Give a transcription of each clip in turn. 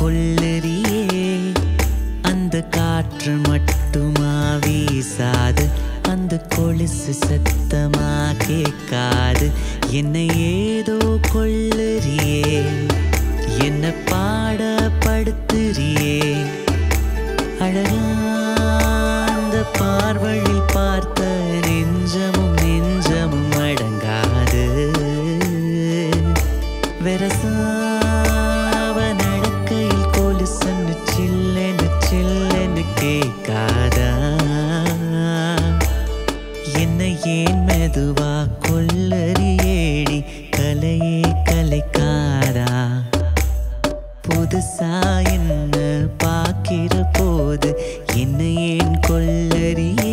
கொள்ளறியே அந்த காற்று மட்டுமா வீசாது அந்த கொலுசு சத்தமா கேட்காது என்னை ஏதோ கொள்ளறியே என்ன பாடப்படுத்துறியே அழகா அந்த பார்வையில் பார்த்த நெஞ்சமும் நெஞ்சமும் அடங்காது வெரசாவ நடக்கையில் கொலுசன்னு சில்லென்னு சில்லென்னு கேட்காதா என்னை ஏன் மெதுவா கொல்லறியேடி கலையே கலைக்காதா புதுசா என்ன பார்க்கிற போது என்னை ஏன் கொல்லறியே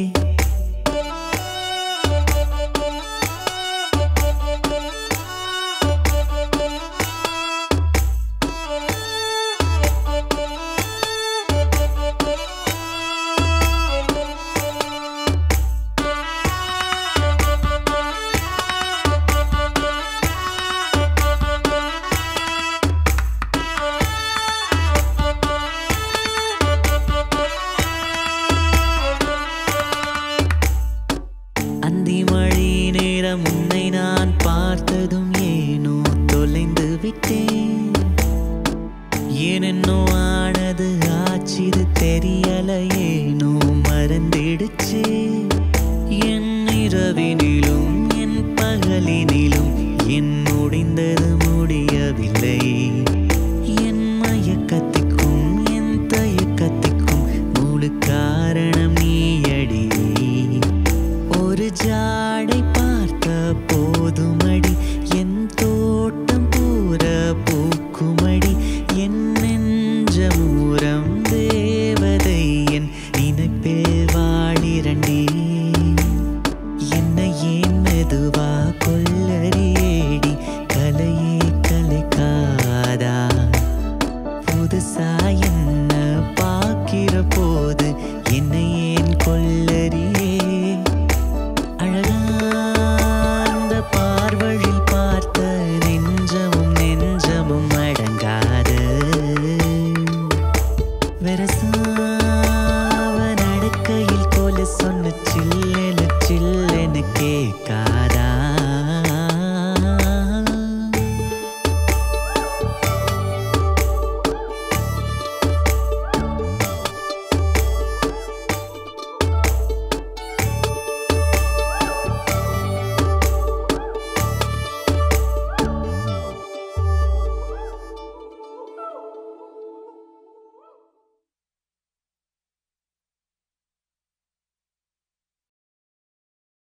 அந்தி மழை நேரம் உன்னை நான் பார்த்ததும் ஏனோ தொலைந்து விட்டேன் ஏனென்னோ ஆனது ஆச்சிது தெரியல ஏனோ மறந்திடுச்சே என் இரவினிலும் என் பகலினிலும் என் முடிந்தது முடியவில்லை என் மயக்கத்திற்கும் என் தயக்கத்திற்கும் முழு காரணம் நீயடி ஒரு ஜாடை பார்த்த போதுமடி என் தோட்டம் பூர பூக்குமடி என் நெஞ்சமூரம் தேவதை என் நினைப்பில் வாடிரண்டே என்னை ஏன் மெதுவா கொள்ளறியேடி கலையே கலைக்காதா புதுசா என்ன பார்க்கிற போது என்னை ஏன் கொள்ளறியே அழகாந்த பார்வையில் பார்த்த நெஞ்சமும் நெஞ்சமும் அடங்காது வெரசாவ நடக்கையில் கொல சொன்ன சில்லென சில்லென கேட்காதா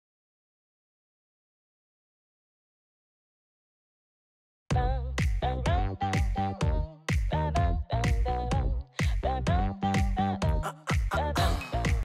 Bang, bang, bang.